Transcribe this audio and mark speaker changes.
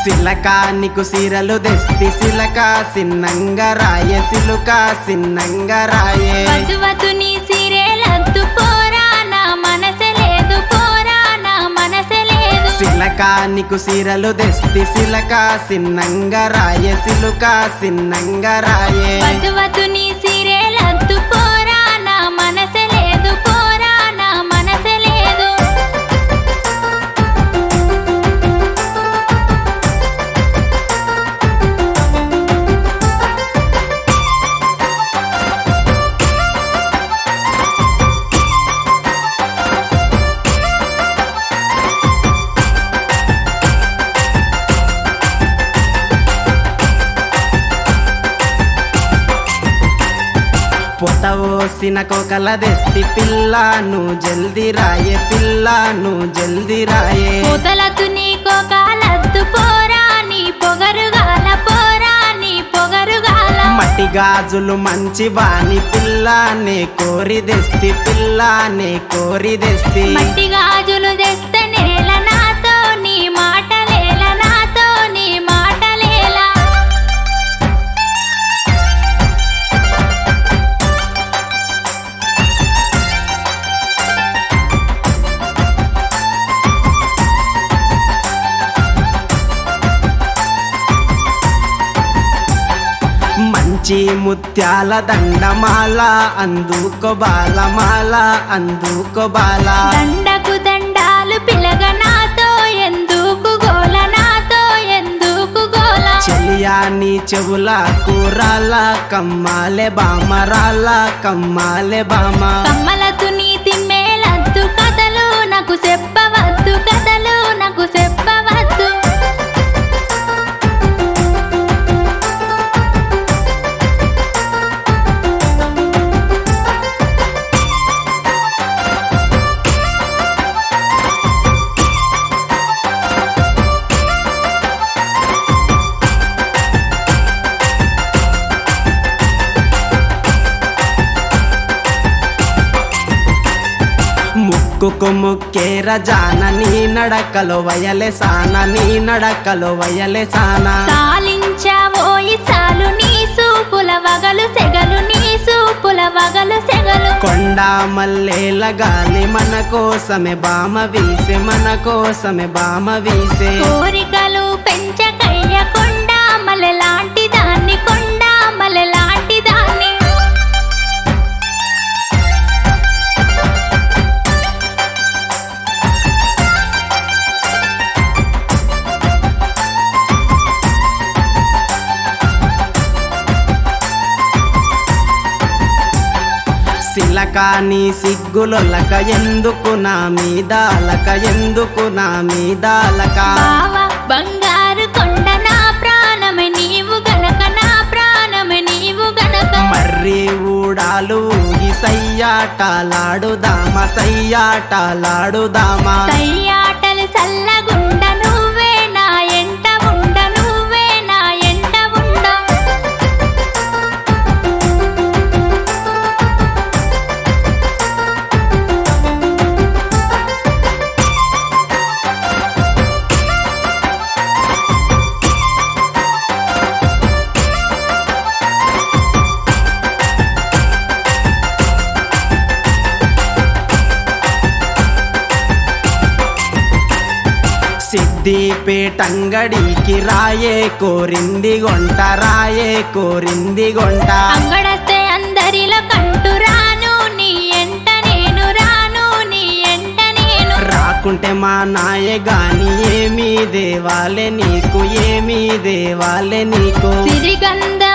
Speaker 1: సిలక నీకు సీరలు తెస్తి సిలక సిన్నంగా రాయే సిలుక సిన్నంగా రాయే
Speaker 2: వద్దు వద్దు నీ సీరేలద్దు పోరా నా మనసే లేదు పోరా నా మనసే లేదు
Speaker 1: సిలక నీకు సీరలు తెస్తి సిలక సిన్నంగా రాయే సిలుక సిన్నంగా రాయే
Speaker 2: వద్దు వద్దు నీ సీరేలద్దు పోరా నా మనసే లేదు పోరా నా మనసే లేదు
Speaker 1: పొతవోసిన కోకల తెస్తి పిల్లను జల్ది రాయే పిల్లను జల్ది రాయే
Speaker 2: పూతలద్దు నీ కోకాలద్దు పోరా నీ పొగరుగాల పోరా నీ పొగరుగాల
Speaker 1: మట్టి గాజులు మంచి బాని పిల్లానే కోరి తెస్తి పిల్లానే కోరి తెస్తి
Speaker 2: మట్టి గాజులు తెస్తే నేల నాతో నీ మాటలేల నాతో నీ మాటలేలా
Speaker 1: మంచి ముత్యాల దండమాల అందుకో బాలమాల అందుకో బాల
Speaker 2: దండకు దండాలు పిలగ నాతో ఎందుకు గోల నాతో ఎందుకు గోల
Speaker 1: చెలియాని చెవుల కూరాల కమ్మాలే బామరాల కమ్మాలే బామ
Speaker 2: కమ్మలతు నీ తిమ్మేలద్దు కథలు నాకు చెప్పవద్దు కథలు నాకు చెప్పవద్దు
Speaker 1: ముక్కుకు ముక్కేర జాన నీ నడకలో వయలే సాన నీ నడకలో వయలే సాన
Speaker 2: సాలించవోయి సాలు నీ సూపుల వగలు సెగలు నీ సూపుల వగలు సెగలు
Speaker 1: కొండ మల్లేల గాలి మన కోసమే బామ వీసే మన కోసమే బామ వీసే
Speaker 2: కోరికలు పెంచకయ్య కొండ మలెలాంటి దాన్ని కొండ మలెలాంటి దాన్ని
Speaker 1: సిలక నీ సిగ్గులొలక ఎందుకు నా మీద అలక ఎందుకు నా మీద అలక
Speaker 2: బావ బంగారు కొండ నా ప్రాణమే నీవు గనక నా ప్రాణమే నీవు గనక
Speaker 1: మర్రి ఊడాలు ఊగి సయ్యాటలాడుదామా సయ్యాటలాడుదామా
Speaker 2: సయ్యాటలు సల్లగుండ నువ్వే నా ఎంట ఉండ నువ్వే నా ఎంట ఉండ
Speaker 1: సిద్దిపేటంగడికి రాయే కోరింది గొంట రాయే కోరింది గొంట
Speaker 2: అంగడస్తే అందరిలో కంటు రాను నీ ఎంట నేను రాను నీ ఎంట నేను
Speaker 1: రాకుంటే మా నాయ గాని ఏమీ దేవాలే నీకు ఏమీ దేవాలే నీకు
Speaker 2: సిరిగంధ